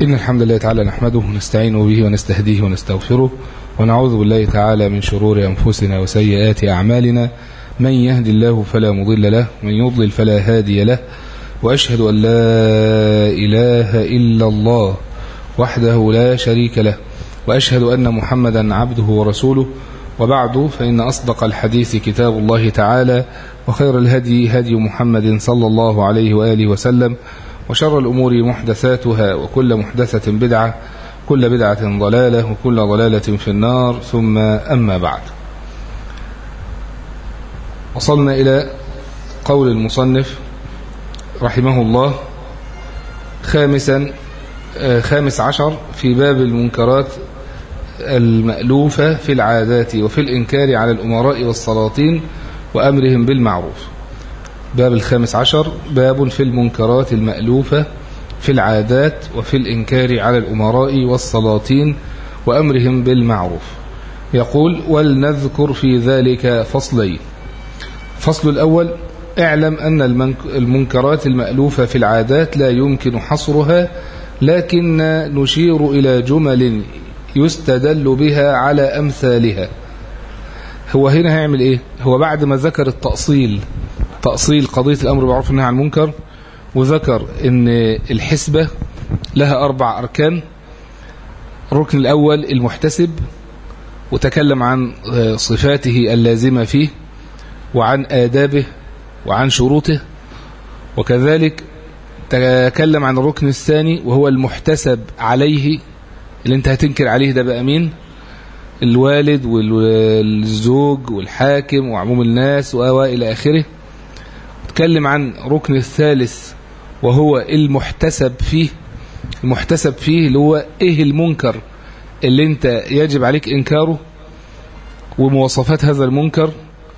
إن الحمد لله تعالى نحمده ونستعين به ونستهديه ونستغفره ونعوذ بالله تعالى من شرور أنفسنا وسيئات أعمالنا من يهدي الله فلا مضل له من يضلل فلا هادي له وأشهد أن لا إله إلا الله وحده لا شريك له وأشهد أن محمدا عبده ورسوله وبعد فإن أصدق الحديث كتاب الله تعالى وخير الهدي هدي محمد صلى الله عليه وآله وسلم وشر الأمور محدثاتها وكل محدثة بدعة كل بدعة ضلالة وكل ضلالة في النار ثم أما بعد وصلنا إلى قول المصنف رحمه الله خامسا خامس عشر في باب المنكرات المألوفة في العادات وفي الإنكار على الأمراء والسلاطين وأمرهم بالمعروف باب الخامس عشر باب في المنكرات المألوفة في العادات وفي الإنكار على الأمراء والسلاطين وأمرهم بالمعروف يقول ولنذكر في ذلك فصلين فصل الأول اعلم أن المنكرات المألوفة في العادات لا يمكن حصرها لكن نشير إلى جمل يستدل بها على أمثالها هو هنا هيعمل إيه هو بعد ما ذكر التأصيل تأصيل قضية الأمر بالمعروف والنهي عن المنكر وذكر أن الحسبة لها أربع أركان الركن الأول المحتسب وتكلم عن صفاته اللازمة فيه وعن آدابه وعن شروطه وكذلك تكلم عن الركن الثاني وهو المحتسب عليه اللي انت هتنكر عليه ده بقى مين الوالد والزوج والحاكم وعموم الناس وإلى آخره تكلم عن ركن الثالث وهو المحتسب فيه المحتسب فيه اللي هو ايه المنكر اللي انت يجب عليك انكاره ومواصفات هذا المنكر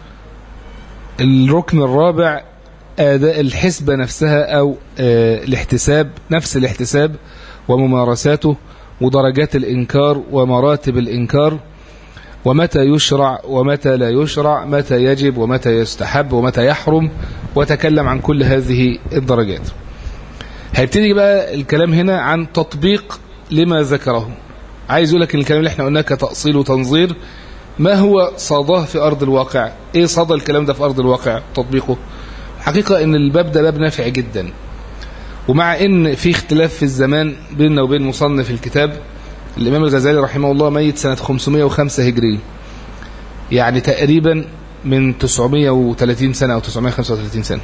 الركن الرابع اداء الحسبة نفسها او اه الاحتساب نفس الاحتساب وممارساته ودرجات الانكار ومراتب الانكار ومتى يشرع ومتى لا يشرع متى يجب ومتى يستحب ومتى يحرم وتكلم عن كل هذه الدرجات هيبتدي بقى الكلام هنا عن تطبيق لما ذكره عايز يقول لك الكلام اللي احنا قلناه كتأصيل وتنظير ما هو صداه في أرض الواقع ايه صدى الكلام ده في أرض الواقع تطبيقه حقيقة ان الباب ده باب نافع جدا ومع ان في اختلاف في الزمان بيننا وبين مصنف الكتاب الإمام الغزالي رحمه الله ميت سنة 505 هجري يعني تقريبا من 930 سنة أو 935 سنة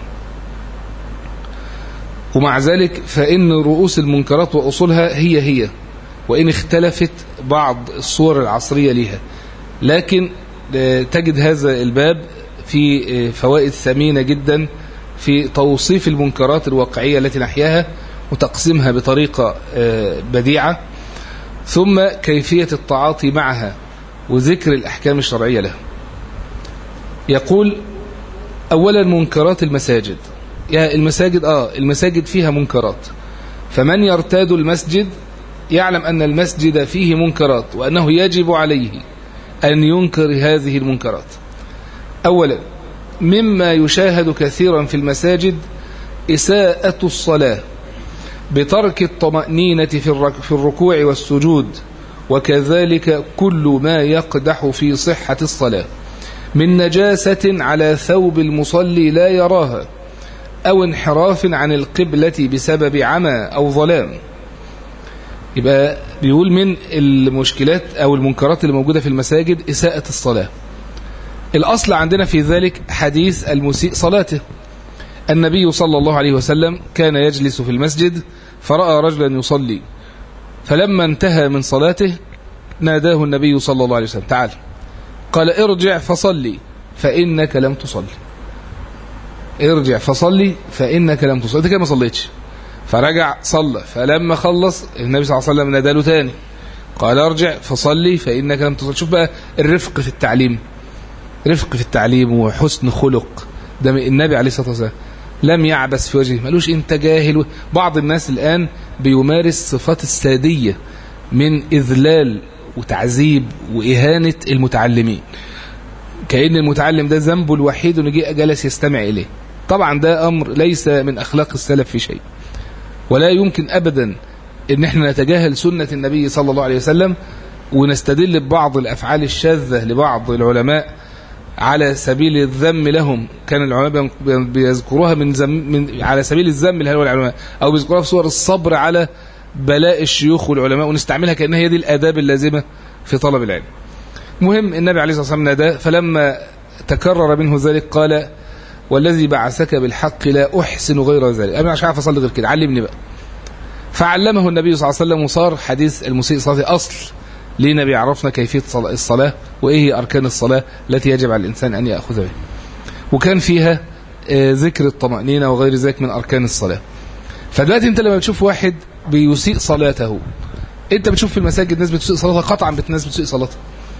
ومع ذلك فإن رؤوس المنكرات وأصولها هي هي وإن اختلفت بعض الصور العصرية لها لكن تجد هذا الباب في فوائد ثمينة جدا في توصيف المنكرات الواقعية التي نحياها وتقسيمها بطريقة بديعة ثم كيفية التعاطي معها وذكر الأحكام الشرعية لها يقول أولا منكرات المساجد يا المساجد آه المساجد فيها منكرات فمن يرتاد المسجد يعلم أن المسجد فيه منكرات وأنه يجب عليه أن ينكر هذه المنكرات أولا مما يشاهد كثيرا في المساجد إساءة الصلاة بترك الطمأنينة في الركوع والسجود وكذلك كل ما يقدح في صحة الصلاة من نجاسة على ثوب المصلي لا يراها أو انحراف عن القبلة بسبب عمى أو ظلام يبقى بيقول من المشكلات أو المنكرات اللي موجودة في المساجد إساءة الصلاة الأصل عندنا في ذلك حديث المسيء صلاته النبي صلى الله عليه وسلم كان يجلس في المسجد فرأى رجلا يصلي فلما انتهى من صلاته ناداه النبي صلى الله عليه وسلم تعال قال ارجع فصلي فإنك لم تصلي ارجع فصلي فإنك لم تصلي انت كده ما صليتش فرجع صلى فلما خلص النبي صلى الله عليه وسلم نادى له تاني قال ارجع فصلي فإنك لم تصلي شوف بقى الرفق في التعليم رفق في التعليم وحسن خلق ده النبي عليه الصلاة والسلام لم يعبس في وجهه ملوش انت جاهل بعض الناس الآن بيمارس صفات السادية من إذلال وتعذيب وإهانة المتعلمين كأن المتعلم ده ذنبه الوحيد انه جه جلس يستمع إليه طبعا ده أمر ليس من أخلاق السلف في شيء ولا يمكن أبدا ان احنا نتجاهل سنة النبي صلى الله عليه وسلم ونستدل ببعض الأفعال الشاذة لبعض العلماء على سبيل الذم لهم كان العلماء بيذكروها من, زم من على سبيل الذم لهؤلاء العلماء أو بيذكروها في صور الصبر على بلاء الشيوخ والعلماء ونستعملها كأنها هي دي الآداب اللازمة في طلب العلم مهم النبي عليه الصلاة والسلام نادى فلما تكرر منه ذلك قال والذي بعثك بالحق لا أحسن غير ذلك أنا مش عارف أصلي غير كده علمني بقى فعلمه النبي صلى الله عليه وسلم وصار حديث المسيء صلاته أصل لينا بيعرفنا كيفية الصلاة وإيه هي أركان الصلاة التي يجب على الإنسان أن يأخذ بها وكان فيها ذكر الطمأنينة وغير ذلك من أركان الصلاة فدلوقتي أنت لما بتشوف واحد بيسيء صلاته أنت بتشوف في المساجد ناس بتسيء صلاتها قطعا ناس بتسيء صلاتها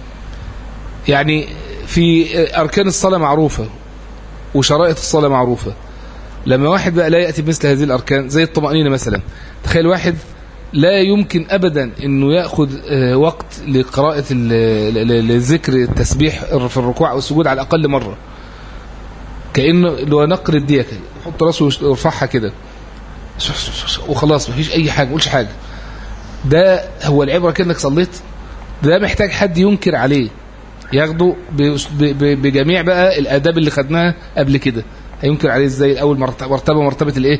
يعني في أركان الصلاة معروفة وشرائط الصلاة معروفة لما واحد بقى لا يأتي بمثل هذه الأركان زي الطمأنينة مثلا تخيل واحد لا يمكن أبدا أنه يأخذ وقت لقراءة لذكر التسبيح في الركوع أو السجود على الأقل مرة كأنه لو نقر الدية يحط راسه ويرفعها كده وخلاص مفيش أي حاجة مقولش حاجة ده هو العبرة كأنك صليت ده محتاج حد ينكر عليه ياخده بجميع بقى الآداب اللي خدناها قبل كده هينكر عليه ازاي أول مرتبة مرتبة الايه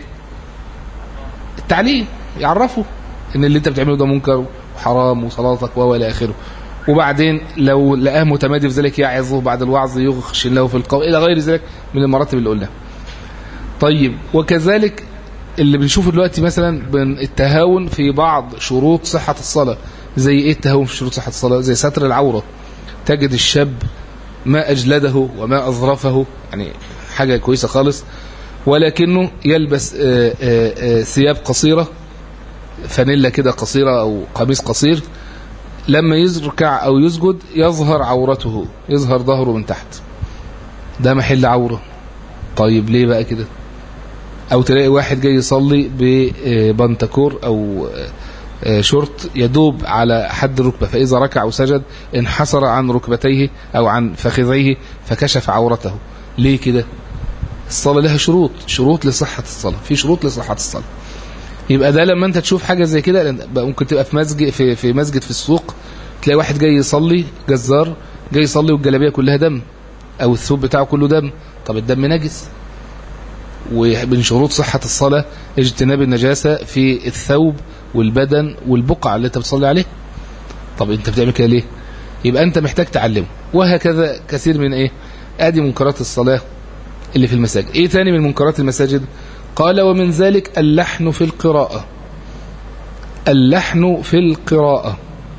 التعليم يعرفه ان اللي انت بتعمله ده منكر وحرام وصلاتك والى اخره وبعدين لو لقاه متمادي في ذلك يعظه بعد الوعظ يخشن له في القول الى غير ذلك من المراتب اللي قلناها طيب وكذلك اللي بنشوفه دلوقتي مثلا التهاون في بعض شروط صحة الصلاة زي ايه التهاون في شروط صحة الصلاة زي ستر العورة تجد الشاب ما أجلده وما أظرفه يعني حاجة كويسة خالص ولكنه يلبس آآ آآ ثياب قصيرة فانيلا كده قصيرة أو قميص قصير لما يركع أو يسجد يظهر عورته يظهر ظهره من تحت ده محل عورة طيب ليه بقى كده أو تلاقي واحد جاي يصلي ببنتكور أو شرط يدوب على حد الركبة فإذا ركع وسجد انحسر عن ركبتيه أو عن فخذيه فكشف عورته ليه كده الصلاة لها شروط شروط لصحة الصلاة في شروط لصحة الصلاة يبقى ده لما انت تشوف حاجة زي كده ممكن تبقى في مسجد في, في مسجد في السوق تلاقي واحد جاي يصلي جزار جاي يصلي والجلابيه كلها دم او الثوب بتاعه كله دم طب الدم نجس ومن شروط صحة الصلاة اجتناب النجاسة في الثوب والبدن والبقعة اللي انت بتصلي عليه طب انت بتعمل كده ليه يبقى انت محتاج تعلمه وهكذا كثير من ايه ادي منكرات الصلاة اللي في المساجد ايه تاني من منكرات المساجد قال ومن ذلك اللحن في القراءة اللحن في القراءة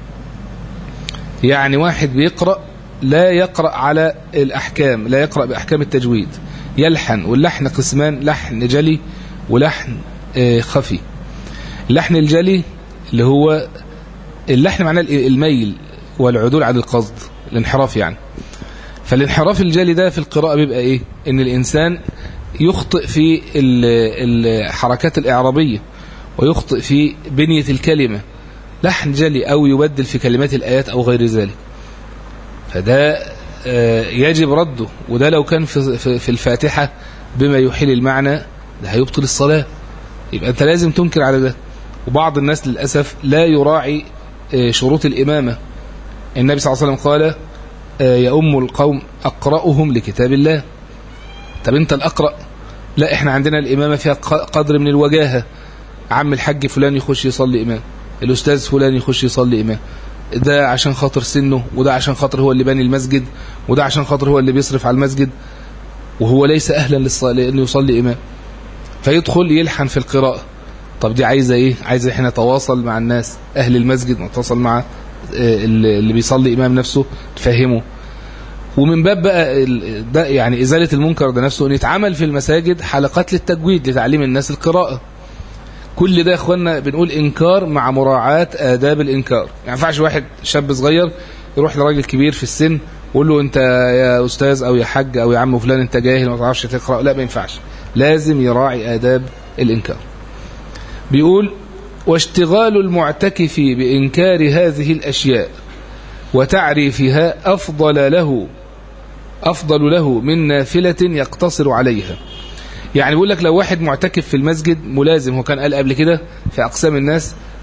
يعني واحد بيقرأ لا يقرأ على الأحكام لا يقرأ بأحكام التجويد يلحن واللحن قسمان لحن جلي ولحن خفي اللحن الجلي اللي هو اللحن معناه الميل والعدول عن القصد الانحراف يعني فالانحراف الجلي ده في القراءة بيبقى ايه ان الانسان يخطئ في الحركات الاعرابية ويخطئ في بنية الكلمة لحن جلي او يبدل في كلمات الايات او غير ذلك فده يجب رده وده لو كان في الفاتحة بما يحيل المعنى ده هيبطل الصلاة يبقى انت لازم تنكر على ده وبعض الناس للأسف لا يراعي شروط الإمامة النبي صلى الله عليه وسلم قال يأم القوم أقرأهم لكتاب الله طب انت الأقرأ لا احنا عندنا الإمامة فيها قدر من الوجاهة عم الحج فلان يخش يصلي إمام الأستاذ فلان يخش يصلي إمام ده عشان خاطر سنه وده عشان خاطر هو اللي باني المسجد وده عشان خاطر هو اللي بيصرف على المسجد وهو ليس أهلا لأنه يصلي إمام فيدخل يلحن في القراءة طب دي عايزة إيه عايزة إحنا نتواصل مع الناس أهل المسجد نتواصل مع اللي بيصلي إمام نفسه تفهمه ومن باب بقى ده يعني إزالة المنكر ده نفسه أن يتعمل في المساجد حلقات للتجويد لتعليم الناس القراءة كل ده يا اخوانا بنقول انكار مع مراعاة آداب الانكار ما ينفعش واحد شاب صغير يروح لراجل كبير في السن ويقول له انت يا استاذ او يا حاج او يا عم فلان انت جاهل ما تعرفش تقرا لا ما ينفعش لازم يراعي آداب الانكار بيقول واشتغال المعتكف بإنكار هذه الأشياء وتعريفها أفضل له أفضل له من نافلة يقتصر عليها يعني بيقول لك لو واحد معتكف في المسجد ملازم هو كان قال قبل كده في أقسام الناس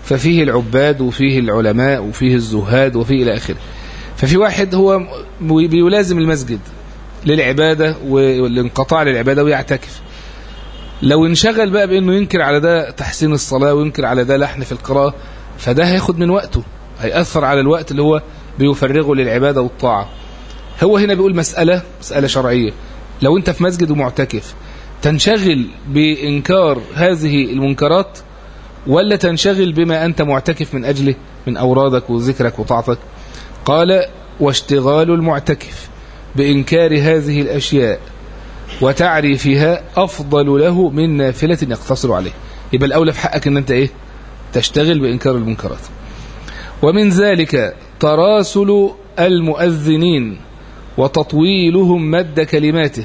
ففيه العباد وفيه العلماء وفيه الزهاد وفيه إلى آخره ففي واحد هو بيلازم المسجد للعبادة والانقطاع للعبادة ويعتكف لو انشغل بقى بأنه ينكر على ده تحسين الصلاة وينكر على ده لحن في القراءة فده هياخد من وقته هيأثر على الوقت اللي هو بيفرغه للعبادة والطاعة هو هنا بيقول مسألة مسألة شرعية لو انت في مسجد ومعتكف تنشغل بإنكار هذه المنكرات ولا تنشغل بما أنت معتكف من أجله من أورادك وذكرك وطاعتك قال واشتغال المعتكف بإنكار هذه الأشياء وتعريفها أفضل له من نافلة يقتصر عليه يبقى الأولى في حقك أن أنت إيه تشتغل بإنكار المنكرات ومن ذلك تراسل المؤذنين وتطويلهم مد كلماته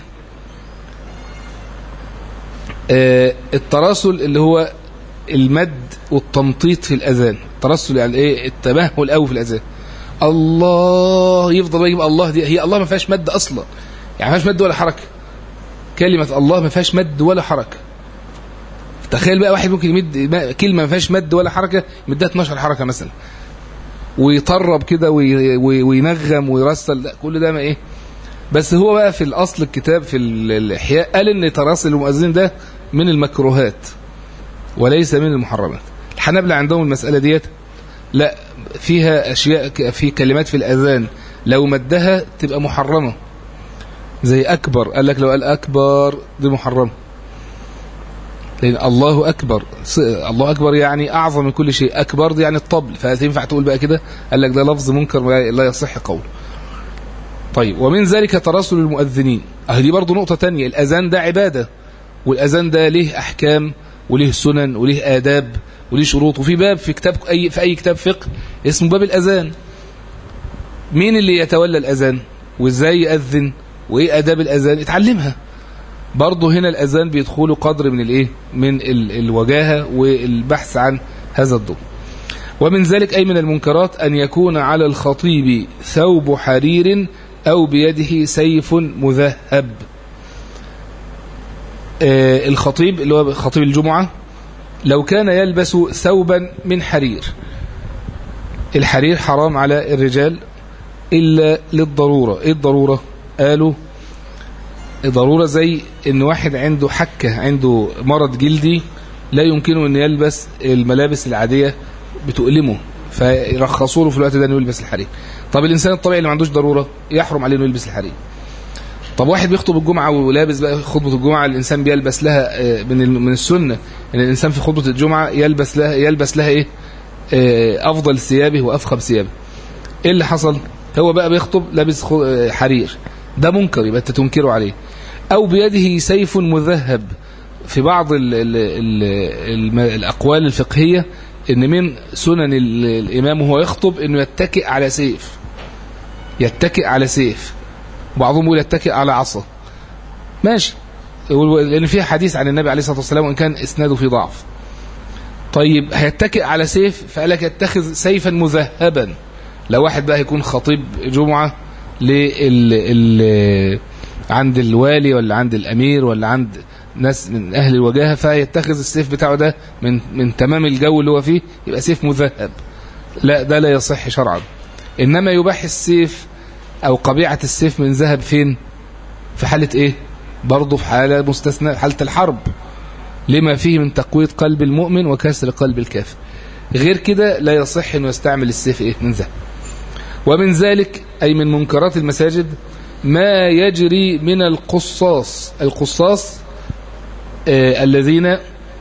آه التراسل اللي هو المد والتمطيط في الأذان الترسل يعني ايه التمهل قوي في الأذان الله يفضل يجيب الله دي هي الله ما فيهاش مد أصلا يعني ما فيهاش مد ولا حركة كلمة الله ما فيهاش مد ولا حركة تخيل بقى واحد ممكن يمد كلمة ما فيهاش مد ولا حركة يمدها 12 حركة مثلا ويطرب كده وينغم ويرسل لا كل ده ما ايه بس هو بقى في الأصل الكتاب في الإحياء قال ان تراسل المؤذن ده من المكروهات وليس من المحرمات الحنابلة عندهم المسألة ديت لا فيها أشياء في كلمات في الأذان لو مدها تبقى محرمة زي أكبر قال لك لو قال أكبر دي محرمة لأن الله أكبر الله أكبر يعني أعظم من كل شيء أكبر دي يعني الطبل فهتنفع تقول بقى كده قال لك ده لفظ منكر لا يصح قوله طيب ومن ذلك تراسل المؤذنين أهل دي برضو نقطة تانية الأذان ده عبادة والأذان ده له أحكام وله سنن وله آداب وله شروط وفي باب في كتاب أي في أي كتاب فقه اسمه باب الأذان مين اللي يتولى الأذان وإزاي يأذن وإيه آداب الأذان اتعلمها برضه هنا الأذان بيدخلوا قدر من الإيه من ال الوجاهة والبحث عن هذا الضوء ومن ذلك أي من المنكرات أن يكون على الخطيب ثوب حرير أو بيده سيف مذهب آه الخطيب اللي هو خطيب الجمعة لو كان يلبس ثوبا من حرير الحرير حرام على الرجال إلا للضرورة إيه الضرورة قالوا ضرورة زي ان واحد عنده حكة عنده مرض جلدي لا يمكنه ان يلبس الملابس العادية بتؤلمه فيرخصوا له في الوقت ده انه يلبس الحرير طب الانسان الطبيعي اللي ما عندوش ضرورة يحرم عليه انه يلبس الحرير طب واحد بيخطب الجمعة ولابس بقى خطبة الجمعة الانسان بيلبس لها من من السنة ان الانسان في خطبة الجمعة يلبس لها يلبس لها ايه افضل ثيابه وافخم ثيابه ايه اللي حصل هو بقى بيخطب لابس حرير ده منكر يبقى انت تنكره عليه أو بيده سيف مذهب في بعض ال ال ال ال الأقوال الفقهية إن من سنن الإمام وهو يخطب إنه يتكئ على سيف يتكئ على سيف بعضهم يقول يتكئ على عصا ماشي لأن فيها حديث عن النبي عليه الصلاة والسلام وإن كان إسناده في ضعف طيب هيتكئ على سيف فقال لك يتخذ سيفا مذهبا لو واحد بقى هيكون خطيب جمعة لل عند الوالي ولا عند الأمير ولا عند ناس من أهل الوجاهة فيتخذ السيف بتاعه ده من من تمام الجو اللي هو فيه يبقى سيف مذهب لا ده لا يصح شرعا إنما يباح السيف أو قبيعة السيف من ذهب فين في حالة إيه برضه في حالة مستثنى حالة الحرب لما فيه من تقوية قلب المؤمن وكسر قلب الكافر غير كده لا يصح أنه يستعمل السيف إيه من ذهب ومن ذلك أي من منكرات المساجد ما يجري من القصاص القصاص آه الذين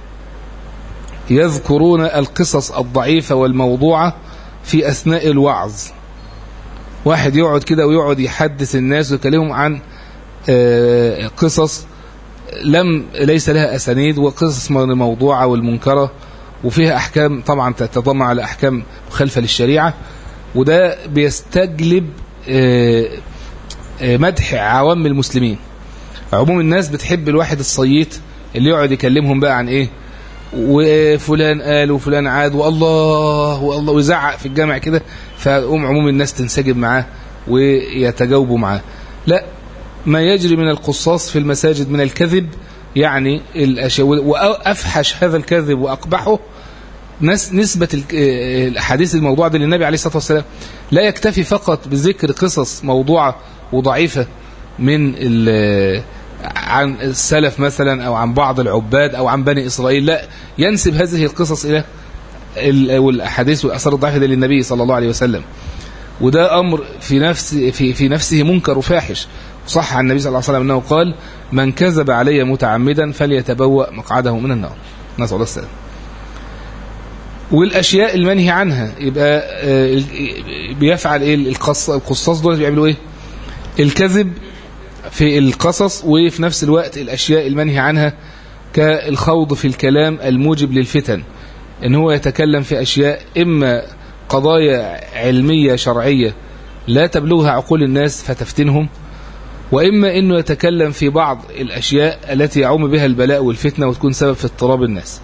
يذكرون القصص الضعيفة والموضوعة في أثناء الوعظ واحد يقعد كده ويقعد يحدث الناس ويكلمهم عن آه قصص لم ليس لها أسانيد وقصص موضوعة والمنكرة وفيها أحكام طبعا تتضمن على أحكام مخالفة للشريعة وده بيستجلب آه مدح عوام المسلمين عموم الناس بتحب الواحد الصييت اللي يقعد يكلمهم بقى عن ايه وفلان قال وفلان عاد والله والله ويزعق في الجامع كده فقوم عموم الناس تنسجم معاه ويتجاوبوا معاه لا ما يجري من القصاص في المساجد من الكذب يعني الأشياء وأفحش هذا الكذب وأقبحه نسبة الأحاديث الموضوعة دي للنبي عليه الصلاة والسلام لا يكتفي فقط بذكر قصص موضوعة وضعيفة من عن السلف مثلا أو عن بعض العباد أو عن بني إسرائيل لا ينسب هذه القصص إلى والأحاديث والأثار الضعيفة دي للنبي صلى الله عليه وسلم وده أمر في نفس في في نفسه منكر وفاحش صح عن النبي صلى الله عليه وسلم أنه قال من كذب علي متعمدا فليتبوأ مقعده من النار نسأل الله السلام والأشياء المنهي عنها يبقى بيفعل إيه القصاص دول بيعملوا إيه الكذب في القصص وفي نفس الوقت الأشياء المنهي عنها كالخوض في الكلام الموجب للفتن ان هو يتكلم في أشياء إما قضايا علمية شرعية لا تبلغها عقول الناس فتفتنهم وإما أنه يتكلم في بعض الأشياء التي يعوم بها البلاء والفتنة وتكون سبب في اضطراب الناس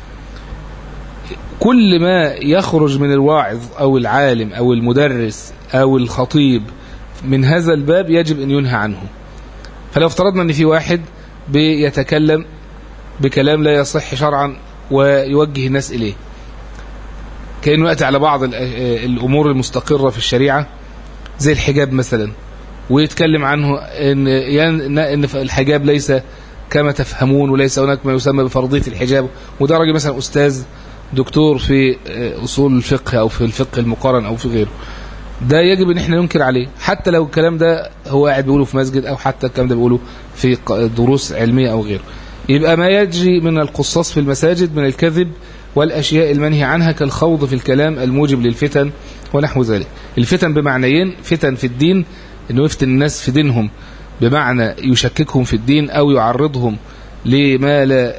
كل ما يخرج من الواعظ أو العالم أو المدرس أو الخطيب من هذا الباب يجب أن ينهى عنه فلو افترضنا أن في واحد بيتكلم بكلام لا يصح شرعا ويوجه الناس إليه كأنه يأتي على بعض الأمور المستقرة في الشريعة زي الحجاب مثلا ويتكلم عنه إن, إن الحجاب ليس كما تفهمون وليس هناك ما يسمى بفرضية الحجاب وده راجل مثلا أستاذ دكتور في أصول الفقه أو في الفقه المقارن أو في غيره ده يجب ان احنا ننكر عليه حتى لو الكلام ده هو قاعد بيقوله في مسجد او حتى الكلام ده بيقوله في دروس علمية او غيره يبقى ما يجري من القصاص في المساجد من الكذب والأشياء المنهي عنها كالخوض في الكلام الموجب للفتن ونحو ذلك الفتن بمعنيين فتن في الدين انه يفتن الناس في دينهم بمعنى يشككهم في الدين أو يعرضهم لما لا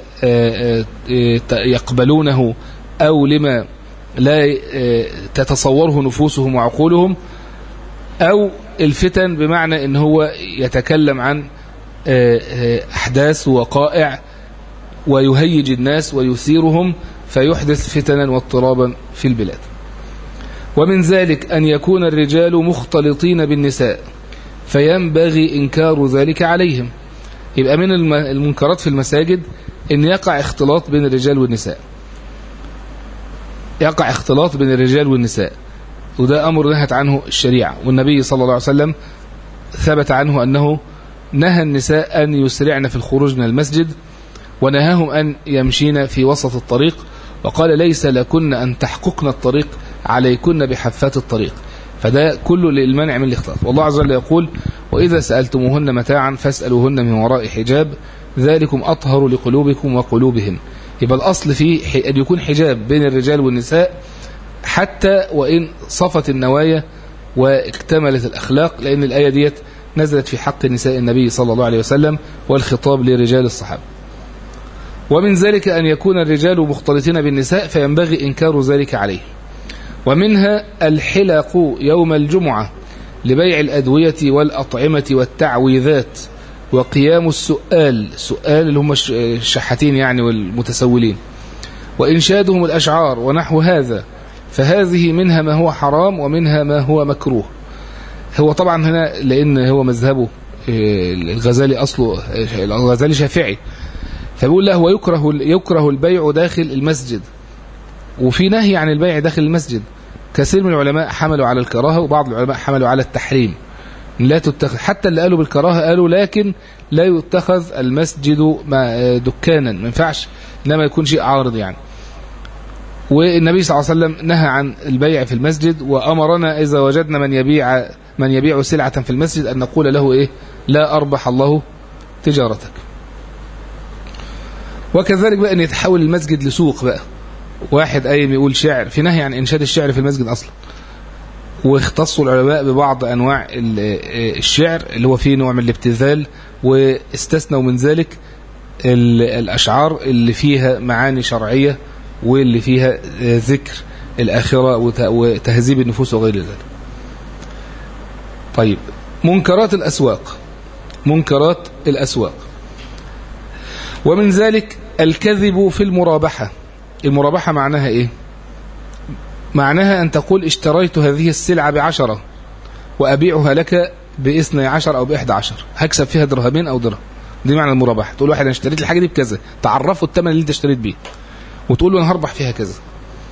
يقبلونه أو لما لا تتصوره نفوسهم وعقولهم أو الفتن بمعنى ان هو يتكلم عن أحداث ووقائع ويهيج الناس ويثيرهم فيحدث فتنا واضطرابا في البلاد ومن ذلك أن يكون الرجال مختلطين بالنساء فينبغي إنكار ذلك عليهم يبقى من المنكرات في المساجد أن يقع اختلاط بين الرجال والنساء يقع اختلاط بين الرجال والنساء وده أمر نهت عنه الشريعة والنبي صلى الله عليه وسلم ثبت عنه أنه نهى النساء أن يسرعن في الخروج من المسجد ونهاهم أن يمشين في وسط الطريق وقال ليس لكن أن تحققن الطريق عليكن بحفات الطريق فده كله للمنع من الاختلاط والله عز وجل يقول وإذا سألتموهن متاعا فاسألوهن من وراء حجاب ذلكم أطهر لقلوبكم وقلوبهم يبقى الأصل فيه أن يكون حجاب بين الرجال والنساء حتى وإن صفت النوايا واكتملت الأخلاق لأن الآية ديت نزلت في حق نساء النبي صلى الله عليه وسلم والخطاب لرجال الصحابة ومن ذلك أن يكون الرجال مختلطين بالنساء فينبغي إنكار ذلك عليه ومنها الحلق يوم الجمعة لبيع الأدوية والأطعمة والتعويذات وقيام السؤال سؤال اللي هم الشحاتين يعني والمتسولين وإنشادهم الأشعار ونحو هذا فهذه منها ما هو حرام ومنها ما هو مكروه هو طبعا هنا لأن هو مذهبه الغزالي أصله الغزالي شافعي فبيقول له هو يكره يكره البيع داخل المسجد وفي نهي عن البيع داخل المسجد كثير من العلماء حملوا على الكراهة وبعض العلماء حملوا على التحريم لا تتخذ حتى اللي قالوا بالكراهة قالوا لكن لا يتخذ المسجد دكانا ما ينفعش انما يكون شيء عارض يعني والنبي صلى الله عليه وسلم نهى عن البيع في المسجد وأمرنا إذا وجدنا من يبيع من يبيع سلعة في المسجد أن نقول له إيه لا أربح الله تجارتك وكذلك بقى أن يتحول المسجد لسوق بقى واحد قايم يقول شعر في نهي عن إنشاد الشعر في المسجد أصلا واختصوا العلماء ببعض أنواع الشعر اللي هو فيه نوع من الابتذال واستثنوا من ذلك الأشعار اللي فيها معاني شرعية واللي فيها ذكر الآخرة وتهذيب النفوس وغير ذلك طيب منكرات الأسواق منكرات الأسواق ومن ذلك الكذب في المرابحة المرابحة معناها إيه معناها أن تقول اشتريت هذه السلعة بعشرة وأبيعها لك باثني عشر أو بإحدى عشر هكسب فيها درهمين أو درهم دي معنى المرابحة تقول واحد أنا اشتريت الحاجة دي بكذا تعرفوا الثمن اللي انت اشتريت بيه وتقول له أنا هربح فيها كذا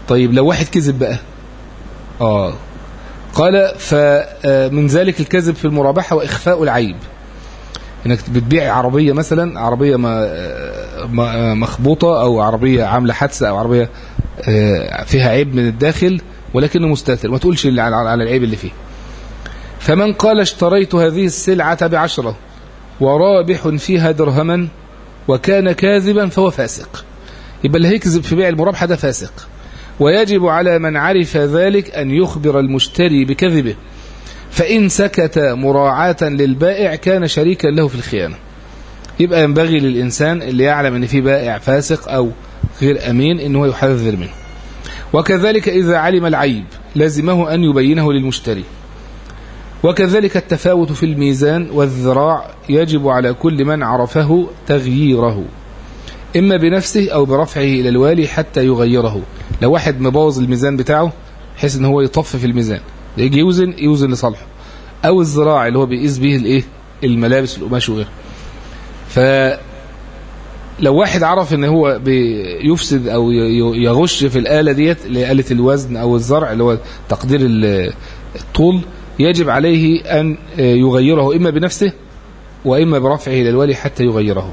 طيب لو واحد كذب بقى اه قال فمن ذلك الكذب في المرابحة وإخفاء العيب انك بتبيع عربية مثلا عربية مخبوطة او عربية عاملة حادثة او عربية فيها عيب من الداخل ولكنه مستتر ما تقولش على العيب اللي فيه فمن قال اشتريت هذه السلعة بعشرة ورابح فيها درهما وكان كاذبا فهو فاسق يبقى اللي هيكذب في بيع المرابحة ده فاسق ويجب على من عرف ذلك أن يخبر المشتري بكذبه فإن سكت مراعاة للبائع كان شريكا له في الخيانة يبقى ينبغي للإنسان اللي يعلم أن في بائع فاسق أو غير أمين أنه يحذر منه وكذلك إذا علم العيب لازمه أن يبينه للمشتري وكذلك التفاوت في الميزان والذراع يجب على كل من عرفه تغييره إما بنفسه أو برفعه إلى الوالي حتى يغيره لو واحد مبوظ الميزان بتاعه بحيث ان هو يطفف الميزان يجي يوزن يوزن لصالحه او الذراع اللي هو بيقيس به الايه الملابس القماش وغيره ف لو واحد عرف ان هو بيفسد او يغش في الآلة ديت اللي هي آلة الوزن او الزرع اللي هو تقدير الطول يجب عليه ان يغيره اما بنفسه واما برفعه الى الوالي حتى يغيره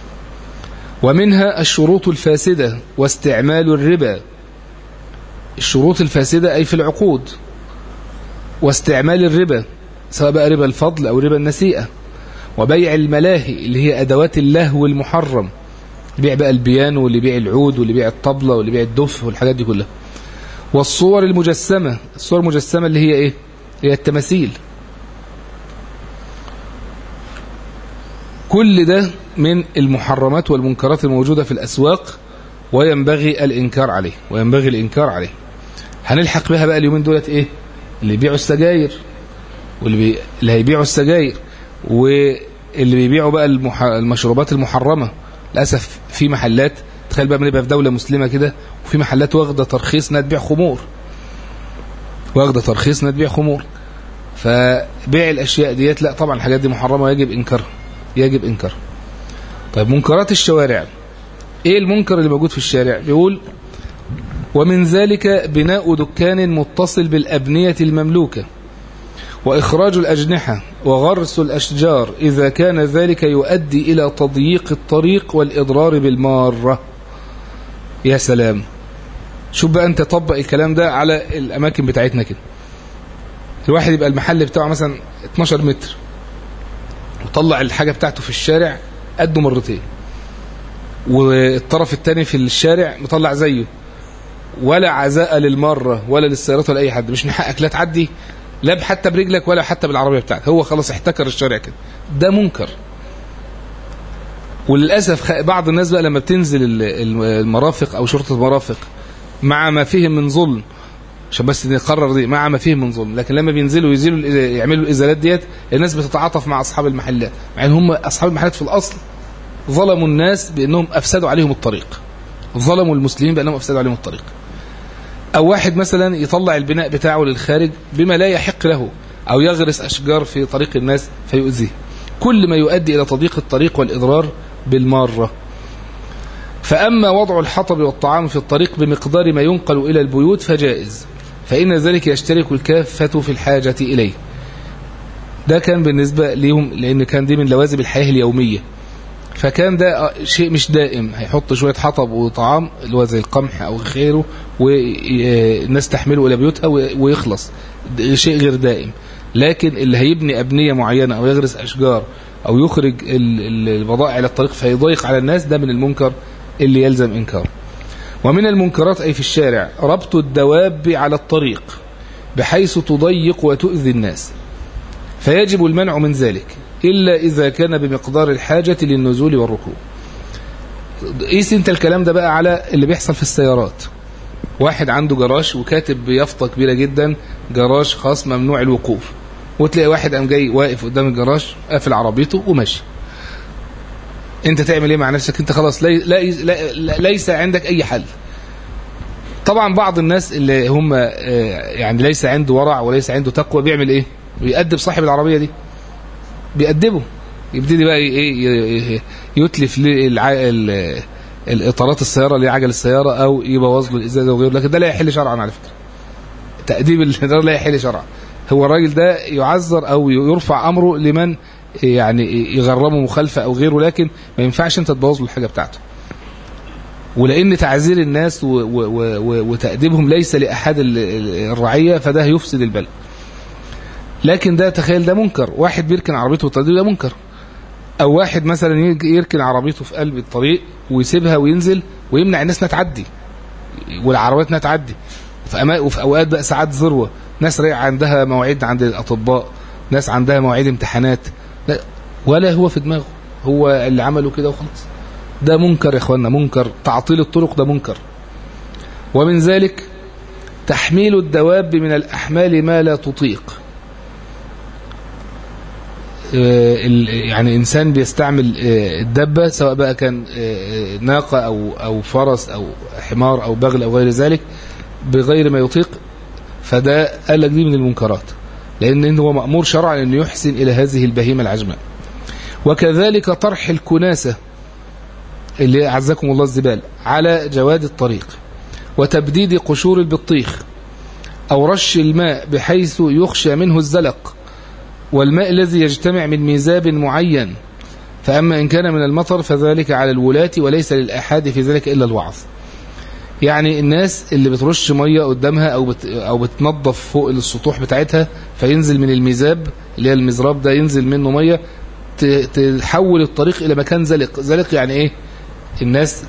ومنها الشروط الفاسدة واستعمال الربا الشروط الفاسدة أي في العقود واستعمال الربا سواء بقى ربا الفضل أو ربا النسيئة وبيع الملاهي اللي هي أدوات اللهو المحرم بيع بقى البيانو واللي بيع العود واللي بيع الطبلة واللي بيع الدف والحاجات دي كلها والصور المجسمة الصور المجسمة اللي هي ايه هي التماثيل كل ده من المحرمات والمنكرات الموجودة في الأسواق وينبغي الإنكار عليه وينبغي الإنكار عليه هنلحق بها بقى اليومين دولت إيه اللي بيبيعوا السجاير واللي بي... اللي هيبيعوا السجاير واللي بيبيعوا بقى المح... المشروبات المحرمة للأسف في محلات تخيل بقى بنبقى في دولة مسلمة كده وفي محلات واخدة ترخيص انها تبيع خمور واخدة ترخيص انها تبيع خمور فبيع الأشياء ديت لا طبعا الحاجات دي محرمة يجب إنكارها يجب إنكارها طيب منكرات الشوارع ايه المنكر اللي موجود في الشارع بيقول ومن ذلك بناء دكان متصل بالأبنية المملوكة وإخراج الأجنحة وغرس الأشجار إذا كان ذلك يؤدي إلى تضييق الطريق والإضرار بالمارة يا سلام شوف بقى أنت طبق الكلام ده على الأماكن بتاعتنا كده الواحد يبقى المحل بتاعه مثلا 12 متر وطلع الحاجة بتاعته في الشارع قده مرتين والطرف الثاني في الشارع مطلع زيه ولا عزاء للمرة ولا للسيارات ولا أي حد مش من حقك لا تعدي لا حتى برجلك ولا حتى بالعربية بتاعتك هو خلاص احتكر الشارع كده ده منكر وللأسف بعض الناس بقى لما بتنزل المرافق أو شرطة المرافق مع ما فيه من ظلم عشان بس نقرر دي مع ما فيه من ظلم لكن لما بينزلوا يزيلوا يعملوا الإزالات ديت الناس بتتعاطف مع أصحاب المحلات مع ان هم أصحاب المحلات في الأصل ظلموا الناس بأنهم أفسدوا عليهم الطريق ظلموا المسلمين بأنهم أفسدوا عليهم الطريق أو واحد مثلا يطلع البناء بتاعه للخارج بما لا يحق له أو يغرس أشجار في طريق الناس فيؤذيه كل ما يؤدي إلى تضييق الطريق والإضرار بالمارة فأما وضع الحطب والطعام في الطريق بمقدار ما ينقل إلى البيوت فجائز فإن ذلك يشترك الكافة في الحاجة إليه ده كان بالنسبة ليهم لأن كان دي من لوازم الحياة اليومية فكان ده شيء مش دائم هيحط شوية حطب وطعام اللي هو زي القمح أو غيره والناس تحمله إلى بيوتها ويخلص شيء غير دائم لكن اللي هيبني أبنية معينة أو يغرس أشجار أو يخرج البضائع إلى الطريق فيضيق على الناس ده من المنكر اللي يلزم إنكاره ومن المنكرات أي في الشارع ربط الدواب على الطريق بحيث تضيق وتؤذي الناس فيجب المنع من ذلك إلا إذا كان بمقدار الحاجة للنزول والركوب قيس انت الكلام ده بقى على اللي بيحصل في السيارات واحد عنده جراج وكاتب بيافطة كبيرة جدا جراج خاص ممنوع الوقوف وتلاقي واحد قام جاي واقف قدام الجراج قافل عربيته وماشي انت تعمل ايه مع نفسك انت خلاص لي لي لي ليس عندك اي حل طبعا بعض الناس اللي هم يعني ليس عنده ورع وليس عنده تقوى بيعمل ايه بيأدب صاحب العربية دي بيأدبه يبتدي بقى ايه يتلف الاطارات السياره اللي عجل السياره او يبوظ له الازازه وغيره لكن ده لا يحل شرعا على فكره تاديب ده لا يحل شرعا هو الراجل ده يعذر او يرفع امره لمن يعني يغرمه مخالفه او غيره لكن ما ينفعش انت تبوظ له الحاجه بتاعته ولان تعذير الناس وتاديبهم ليس لاحد الرعيه فده هيفسد البلد لكن ده تخيل ده منكر واحد بيركن عربيته بالطريق ده منكر او واحد مثلا يركن عربيته في قلب الطريق ويسيبها وينزل ويمنع الناس انها تعدي والعربيات انها تعدي وفي, وفي اوقات بقى ساعات ذروه ناس رايحه عندها مواعيد عند الاطباء ناس عندها مواعيد امتحانات لا ولا هو في دماغه هو اللي عمله كده وخلاص ده منكر يا اخوانا منكر تعطيل الطرق ده منكر ومن ذلك تحميل الدواب من الأحمال ما لا تطيق يعني إنسان بيستعمل الدبة سواء بقى كان ناقة أو, أو فرس أو حمار أو بغل أو غير ذلك بغير ما يطيق فده قال لك دي من المنكرات لأن هو مأمور شرعا أن يحسن إلى هذه البهيمة العجماء وكذلك طرح الكناسة اللي عزكم الله الزبال على جواد الطريق وتبديد قشور البطيخ أو رش الماء بحيث يخشى منه الزلق والماء الذي يجتمع من ميزاب معين فأما إن كان من المطر فذلك على الولاة وليس للأحد في ذلك إلا الوعظ يعني الناس اللي بترش مية قدامها أو, بت أو بتنظف فوق السطوح بتاعتها فينزل من الميزاب اللي هي المزراب ده ينزل منه مية تحول الطريق إلى مكان زلق زلق يعني إيه الناس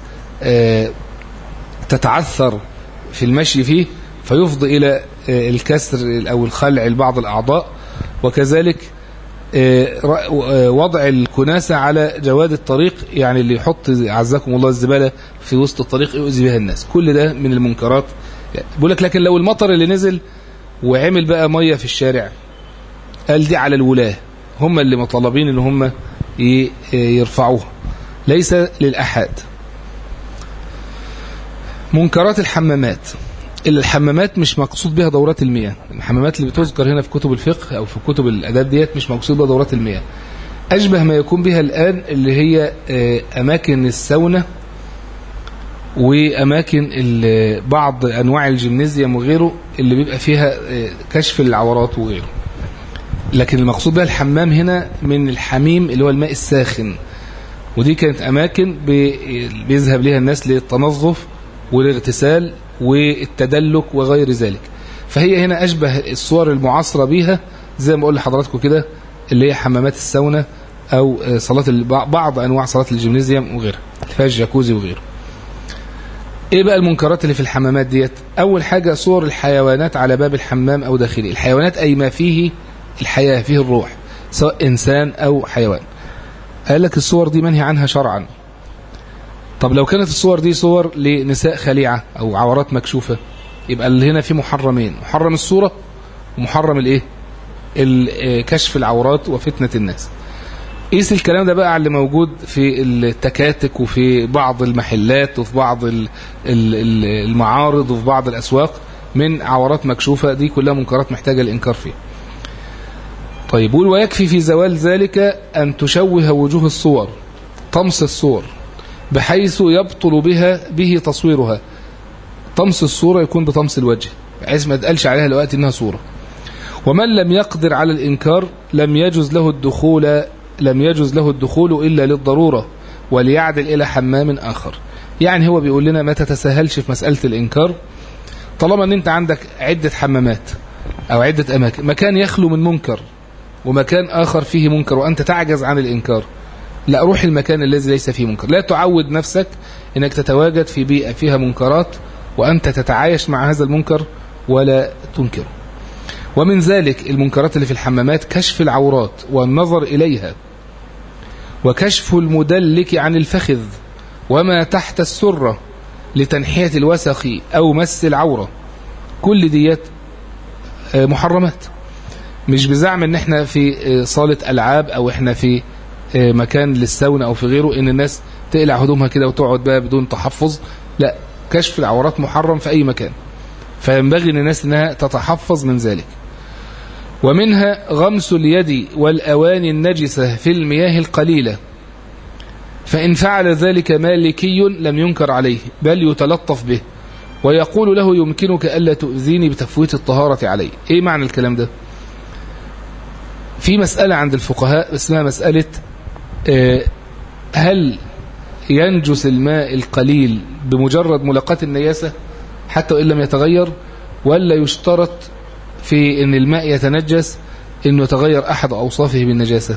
تتعثر في المشي فيه فيفضي إلى الكسر أو الخلع لبعض الأعضاء وكذلك وضع الكناسة على جواد الطريق يعني اللي يحط عزكم الله الزبالة في وسط الطريق يؤذي بها الناس كل ده من المنكرات بقول لك لكن لو المطر اللي نزل وعمل بقى مية في الشارع قال دي على الولاة هم اللي مطالبين ان هم يرفعوها ليس للأحد منكرات الحمامات إلا الحمامات مش مقصود بها دورات المياه الحمامات اللي بتذكر هنا في كتب الفقه أو في كتب الأداب ديت مش مقصود بها دورات المياه أشبه ما يكون بها الآن اللي هي أماكن السونة وأماكن بعض أنواع الجيمنيزيوم وغيره اللي بيبقى فيها كشف العورات وغيره لكن المقصود بها الحمام هنا من الحميم اللي هو الماء الساخن ودي كانت أماكن بيذهب لها الناس للتنظف والاغتسال والتدلك وغير ذلك فهي هنا أشبه الصور المعاصرة بيها زي ما أقول لحضراتكم كده اللي هي حمامات السونة أو صلاة بعض أنواع صلاة الجيمنيزيوم وغيرها فيها الجاكوزي وغيره ايه بقى المنكرات اللي في الحمامات ديت اول حاجة صور الحيوانات على باب الحمام او داخله الحيوانات اي ما فيه الحياة فيه الروح سواء انسان او حيوان قال لك الصور دي منهي عنها شرعا طب لو كانت الصور دي صور لنساء خليعة او عورات مكشوفة يبقى اللي هنا في محرمين محرم الصورة ومحرم الايه كشف العورات وفتنة الناس قيس الكلام ده بقى على اللي موجود في التكاتك وفي بعض المحلات وفي بعض المعارض وفي بعض الأسواق من عورات مكشوفة دي كلها منكرات محتاجة الإنكار فيها طيب قول ويكفي في زوال ذلك أن تشوه وجوه الصور طمس الصور بحيث يبطل بها به تصويرها طمس الصورة يكون بطمس الوجه بحيث ما تقالش عليها الوقت إنها صورة ومن لم يقدر على الإنكار لم يجوز له الدخول لم يجوز له الدخول إلا للضرورة وليعدل إلى حمام آخر يعني هو بيقول لنا ما تتساهلش في مسألة الإنكار طالما أن أنت عندك عدة حمامات أو عدة أماكن مكان يخلو من منكر ومكان آخر فيه منكر وأنت تعجز عن الإنكار لا روح المكان الذي ليس فيه منكر لا تعود نفسك أنك تتواجد في بيئة فيها منكرات وأنت تتعايش مع هذا المنكر ولا تنكره ومن ذلك المنكرات اللي في الحمامات كشف العورات والنظر إليها وكشف المدلك عن الفخذ وما تحت السرة لتنحية الوسخ أو مس العورة كل ديات محرمات مش بزعم ان احنا في صالة ألعاب أو احنا في مكان للسونة أو في غيره ان الناس تقلع هدومها كده وتقعد بقى بدون تحفظ لا كشف العورات محرم في أي مكان فينبغي للناس انها تتحفظ من ذلك ومنها غمس اليد والأواني النجسة في المياه القليلة فإن فعل ذلك مالكي لم ينكر عليه بل يتلطف به ويقول له يمكنك ألا تؤذيني بتفويت الطهارة علي إيه معنى الكلام ده في مسألة عند الفقهاء اسمها مسألة هل ينجس الماء القليل بمجرد ملاقاة النجاسة حتى وإن لم يتغير ولا يشترط في أن الماء يتنجس أنه يتغير أحد أوصافه بالنجاسة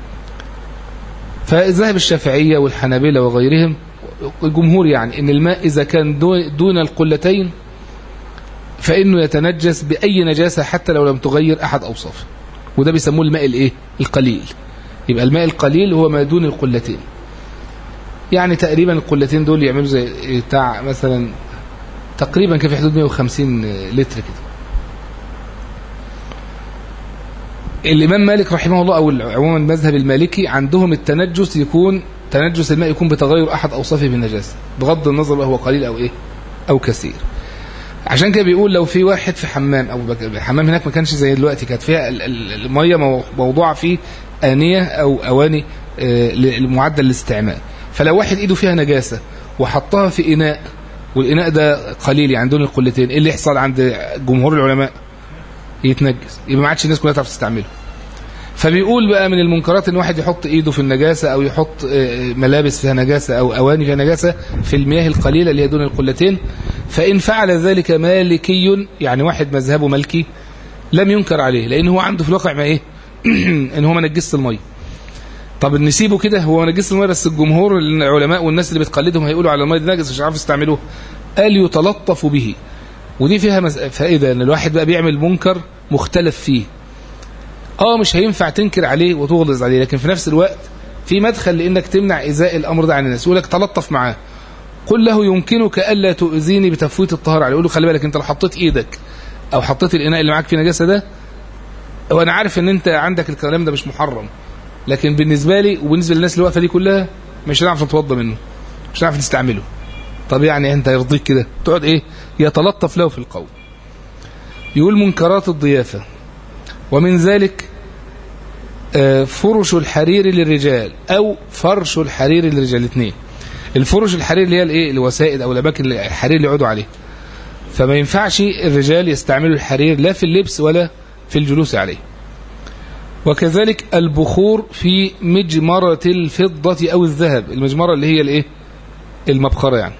فذهب الشافعية والحنابلة وغيرهم الجمهور يعني أن الماء إذا كان دون القلتين فإنه يتنجس بأي نجاسة حتى لو لم تغير أحد أوصافه وده بيسموه الماء الإيه؟ القليل يبقى الماء القليل هو ما دون القلتين يعني تقريبا القلتين دول يعملوا زي بتاع مثلا تقريبا كان في حدود 150 لتر كده الإمام مالك رحمه الله أو عموما المذهب المالكي عندهم التنجس يكون تنجس الماء يكون بتغير أحد أوصافه بالنجاسة بغض النظر بقى هو قليل أو إيه أو كثير عشان كده بيقول لو في واحد في حمام أو الحمام هناك ما كانش زي دلوقتي كانت فيها المية موضوعة فيه آنية أو أواني معدل الاستعمال فلو واحد إيده فيها نجاسة وحطها في إناء والإناء ده قليل يعني دون القلتين إيه اللي يحصل عند جمهور العلماء يتنجس يبقى ما عادش الناس كلها تعرف تستعمله فبيقول بقى من المنكرات ان واحد يحط ايده في النجاسة او يحط ملابس فيها نجاسة او اواني فيها نجاسة في المياه القليلة اللي هي دون القلتين فان فعل ذلك مالكي يعني واحد مذهبه ملكي لم ينكر عليه لان هو عنده في الواقع ما ايه ان هو ما نجس المية طب نسيبه كده هو نجس المية بس الجمهور العلماء والناس اللي بتقلدهم هيقولوا على المية دي نجس مش عارف يستعملوها قال يتلطف به ودي فيها فائدة ان الواحد بقى بيعمل منكر مختلف فيه اه مش هينفع تنكر عليه وتغلظ عليه لكن في نفس الوقت في مدخل لانك تمنع ازاء الامر ده عن الناس يقول لك تلطف معاه قل له يمكنك الا تؤذيني بتفويت الطهاره عليه يقول له خلي بالك انت لو حطيت ايدك او حطيت الاناء اللي معاك فيه نجاسه ده وانا عارف ان انت عندك الكلام ده مش محرم لكن بالنسبه لي وبالنسبه للناس اللي واقفه دي كلها مش هنعرف نتوضى منه مش هنعرف نستعمله طب يعني انت يرضيك كده تقعد ايه يتلطف له في القول يقول منكرات الضيافه ومن ذلك فرش الحرير للرجال او فرش الحرير للرجال الاثنين الفرش الحرير اللي هي الايه الوسائد او الاماكن الحرير اللي يقعدوا عليه فما ينفعش الرجال يستعملوا الحرير لا في اللبس ولا في الجلوس عليه وكذلك البخور في مجمرة الفضة او الذهب المجمرة اللي هي الايه المبخرة يعني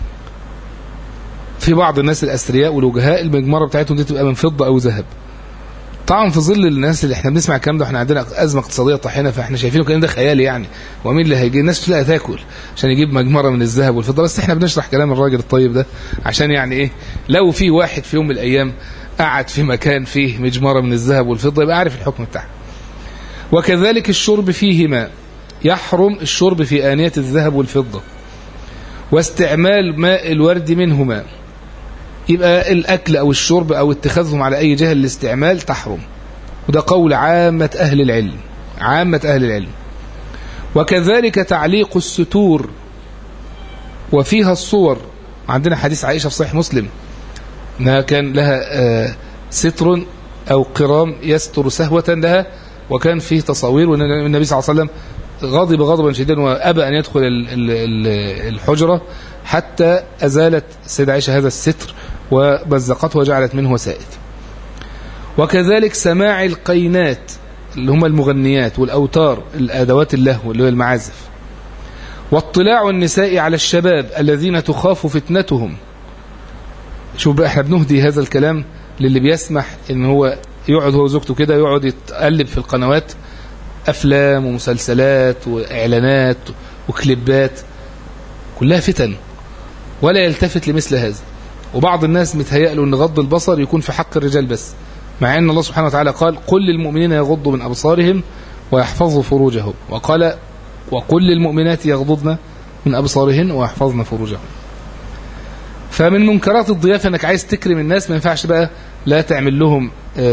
في بعض الناس الاثرياء والوجهاء المجمرة بتاعتهم دي تبقى من فضة او ذهب طبعا في ظل الناس اللي احنا بنسمع الكلام ده واحنا عندنا ازمه اقتصاديه طاحنه فاحنا شايفينه كان ده خيالي يعني ومين اللي هيجي الناس تلاقي تاكل عشان يجيب مجمره من الذهب والفضه بس احنا بنشرح كلام الراجل الطيب ده عشان يعني ايه لو في واحد في يوم من الايام قعد في مكان فيه مجمره من الذهب والفضه يبقى عارف الحكم بتاعه وكذلك الشرب فيهما يحرم الشرب في آنية الذهب والفضة واستعمال ماء الورد منهما يبقى الأكل أو الشرب أو اتخاذهم على أي جهة للاستعمال تحرم وده قول عامة أهل العلم عامة أهل العلم وكذلك تعليق الستور وفيها الصور عندنا حديث عائشة في صحيح مسلم أنها كان لها ستر أو قرام يستر سهوة لها وكان فيه تصاوير والنبي صلى الله عليه وسلم غضب غضبا شديدا وأبى أن يدخل الحجرة حتى أزالت السيدة عائشة هذا الستر ومزقته وجعلت منه وسائد وكذلك سماع القينات اللي هم المغنيات والأوتار الأدوات اللهو اللي هو المعازف واطلاع النساء على الشباب الذين تخاف فتنتهم شوف بقى احنا بنهدي هذا الكلام للي بيسمح ان هو يقعد هو وزوجته كده يقعد يتقلب في القنوات افلام ومسلسلات واعلانات وكليبات كلها فتن ولا يلتفت لمثل هذا وبعض الناس متهيأ له ان غض البصر يكون في حق الرجال بس مع ان الله سبحانه وتعالى قال قل للمؤمنين يغضوا من ابصارهم ويحفظوا فروجهم وقال وقل للمؤمنات يغضضن من ابصارهن ويحفظن فروجهم فمن منكرات الضيافه انك عايز تكرم الناس ما ينفعش بقى لا تعمل لهم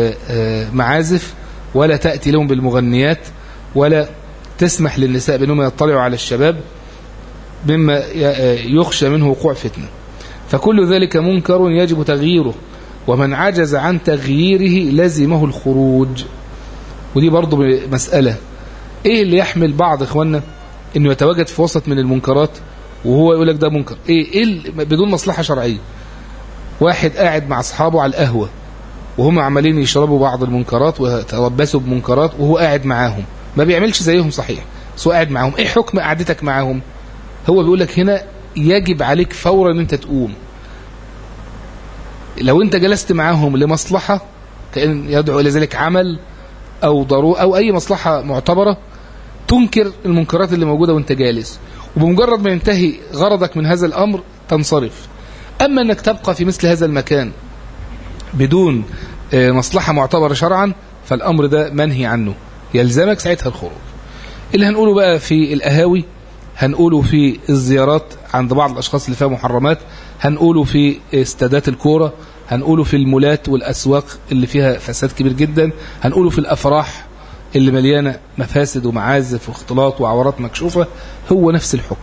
معازف ولا تأتي لهم بالمغنيات ولا تسمح للنساء بأنهم يطلعوا على الشباب مما يخشى منه وقوع فتنة فكل ذلك منكر يجب تغييره ومن عجز عن تغييره لزمه الخروج ودي برضو مسألة ايه اللي يحمل بعض اخواننا انه يتواجد في وسط من المنكرات وهو يقول لك ده منكر ايه ايه ال- بدون مصلحه شرعيه واحد قاعد مع اصحابه على القهوه وهم عمالين يشربوا بعض المنكرات ويتربصوا بمنكرات وهو قاعد معاهم ما بيعملش زيهم صحيح بس هو قاعد معاهم ايه حكم قعدتك معاهم هو بيقول لك هنا يجب عليك فورا ان انت تقوم لو انت جلست معاهم لمصلحة كأن يدعو الى ذلك عمل او ضرورة او اي مصلحة معتبرة تنكر المنكرات اللي موجودة وانت جالس وبمجرد ما ينتهي غرضك من هذا الامر تنصرف اما انك تبقى في مثل هذا المكان بدون آه، مصلحة معتبرة شرعا فالامر ده منهي عنه يلزمك ساعتها الخروج اللي هنقوله بقى في القهاوي هنقوله في الزيارات عند بعض الأشخاص اللي فيها محرمات هنقوله في استادات الكورة هنقوله في المولات والأسواق اللي فيها فساد كبير جدا هنقوله في الأفراح اللي مليانة مفاسد ومعازف واختلاط وعورات مكشوفة هو نفس الحكم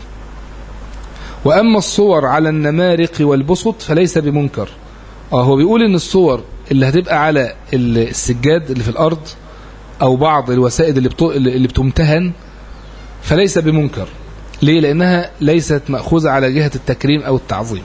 وأما الصور على النمارق والبسط فليس بمنكر اه هو بيقول ان الصور اللي هتبقى على السجاد اللي في الأرض أو بعض الوسائد اللي, بتو... اللي بتمتهن فليس بمنكر ليه؟ لأنها ليست مأخوذة على جهة التكريم أو التعظيم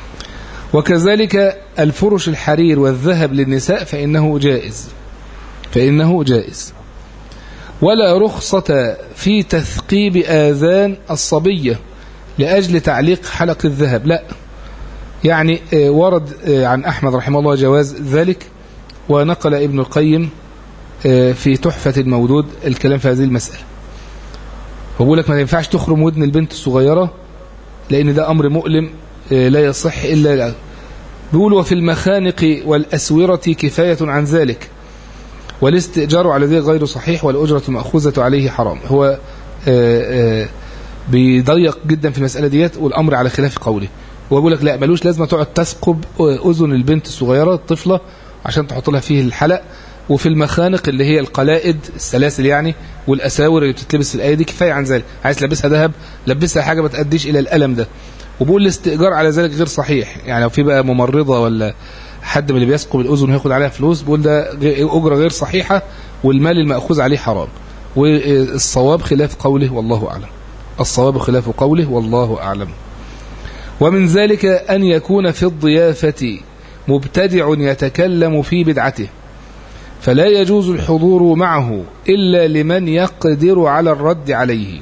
وكذلك الفرش الحرير والذهب للنساء فإنه جائز فإنه جائز ولا رخصة في تثقيب آذان الصبية لأجل تعليق حلق الذهب لا يعني آه، ورد آه، عن أحمد رحمه الله جواز ذلك ونقل ابن القيم آه، في تحفة المولود الكلام في هذه المسألة بقول لك ما ينفعش تخرم ودن البنت الصغيرة لأن ده أمر مؤلم آه، لا يصح إلا بيقول وفي المخانق والأسورة كفاية عن ذلك والاستئجار على ذلك غير صحيح والأجرة المأخوذة عليه حرام هو آه، آه، بيضيق جدا في المسألة ديت والأمر على خلاف قوله وبقول لك لا ملوش لازمة تقعد تثقب أذن البنت الصغيرة الطفلة عشان تحط لها فيه الحلق وفي المخانق اللي هي القلائد السلاسل يعني والأساور اللي بتتلبس في الأيدي كفاية عن ذلك عايز تلبسها ذهب لبسها حاجة ما تأديش إلى الألم ده وبقول الاستئجار على ذلك غير صحيح يعني لو في بقى ممرضة ولا حد من اللي بيثقب الأذن وياخد عليها فلوس بقول ده غ- أجرة غير صحيحة والمال المأخوذ عليه حرام والصواب خلاف قوله والله أعلم الصواب خلاف قوله والله أعلم ومن ذلك أن يكون في الضيافة مبتدع يتكلم في بدعته فلا يجوز الحضور معه إلا لمن يقدر على الرد عليه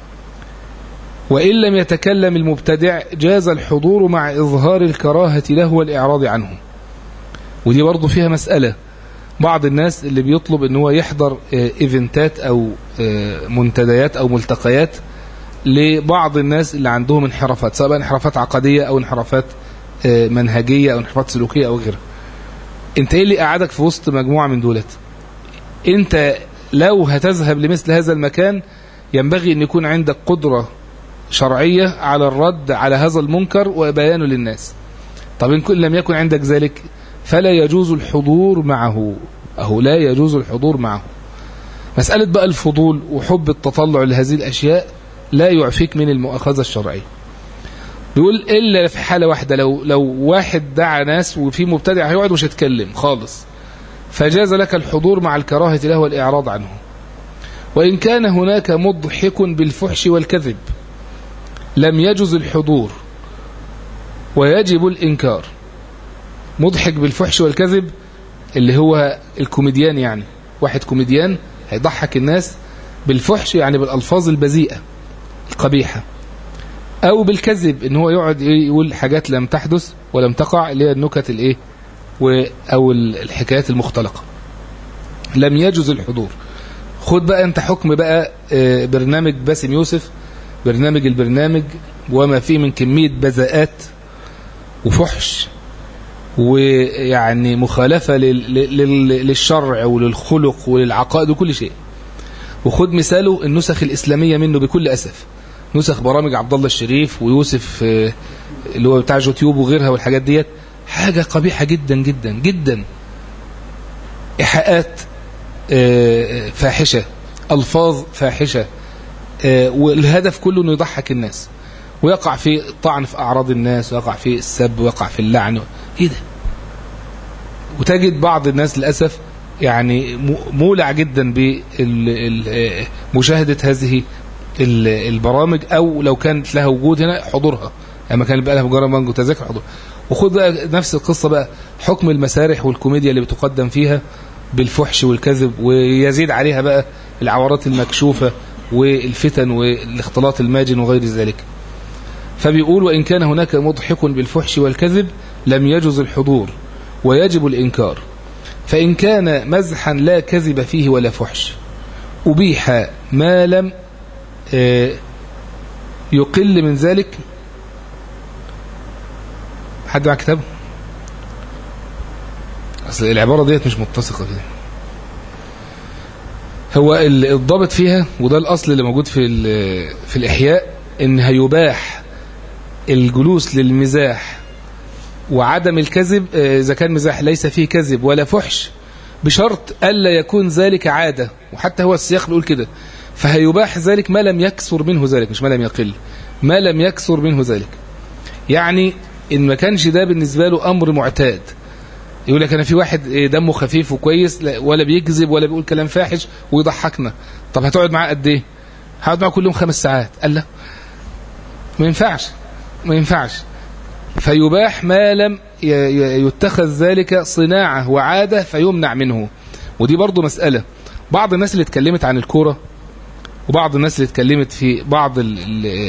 وإن لم يتكلم المبتدع جاز الحضور مع إظهار الكراهة له والإعراض عنه ودي برضو فيها مسألة بعض الناس اللي بيطلب ان هو يحضر آه، ايفنتات او آه، منتديات او ملتقيات لبعض الناس اللي عندهم انحرافات سواء بقى انحرافات عقدية او انحرافات آه، منهجية او انحرافات سلوكية او غيرها انت ايه اللي قعدك في وسط مجموعة من دولت انت لو هتذهب لمثل هذا المكان ينبغي ان يكون عندك قدرة شرعية على الرد على هذا المنكر وبيانه للناس طب إن كن لم يكن عندك ذلك فلا يجوز الحضور معه أهو لا يجوز الحضور معه مسألة بقى الفضول وحب التطلع لهذه الأشياء لا يعفيك من المؤاخذة الشرعية بيقول إلا في حالة واحدة لو لو واحد دعا ناس وفي مبتدع هيقعد مش هيتكلم خالص فجاز لك الحضور مع الكراهة له والإعراض عنه وإن كان هناك مضحك بالفحش والكذب لم يجز الحضور ويجب الإنكار مضحك بالفحش والكذب اللي هو الكوميديان يعني واحد كوميديان هيضحك الناس بالفحش يعني بالألفاظ البذيئة القبيحة أو بالكذب إن هو يقعد يقول حاجات لم تحدث ولم تقع اللي هي النكت الإيه و- أو الحكايات المختلقة لم يجز الحضور خد بقى أنت حكم بقى آه، برنامج باسم يوسف برنامج البرنامج وما فيه من كمية بذاءات وفحش ويعني مخالفة لل- لل- للشرع وللخلق وللعقائد وكل شيء وخد مثاله النسخ الإسلامية منه بكل أسف نسخ برامج عبد الله الشريف ويوسف آه، اللي هو بتاع يوتيوب وغيرها والحاجات ديت حاجة قبيحة جدا جدا جدا إيحاءات آه، فاحشة ألفاظ فاحشة آه، والهدف كله انه يضحك الناس ويقع في الطعن في اعراض الناس ويقع في السب ويقع في اللعن ايه ده وتجد بعض الناس للاسف يعني م- مولع جدا بمشاهده هذه البرامج أو لو كانت لها وجود هنا حضورها لما كان بقى لها مجرد مانجو تذاكر حضور وخد بقى نفس القصة بقى حكم المسارح والكوميديا اللي بتقدم فيها بالفحش والكذب ويزيد عليها بقى العورات المكشوفة والفتن والاختلاط الماجن وغير ذلك فبيقول وإن كان هناك مضحك بالفحش والكذب لم يجز الحضور ويجب الإنكار فإن كان مزحا لا كذب فيه ولا فحش أبيح ما لم يقل من ذلك حد مع كتاب أصل العبارة ديت مش متسقة فيها هو الضابط فيها وده الأصل اللي موجود في في الإحياء إن هيباح الجلوس للمزاح وعدم الكذب إذا كان مزاح ليس فيه كذب ولا فحش بشرط ألا يكون ذلك عادة وحتى هو السياق بيقول كده فهيباح ذلك ما لم يكثر منه ذلك مش ما لم يقل ما لم يكثر منه ذلك يعني إن ما كانش ده بالنسبة له أمر معتاد يقول لك أنا في واحد دمه خفيف وكويس ولا بيكذب ولا بيقول كلام فاحش ويضحكنا طب هتقعد معاه قد إيه هقعد معاه كل يوم خمس ساعات قال لا ما ينفعش ما ينفعش فيباح ما لم يتخذ ذلك صناعة وعادة فيمنع منه ودي برضو مسألة بعض الناس اللي اتكلمت عن الكورة وبعض الناس اللي اتكلمت في بعض ال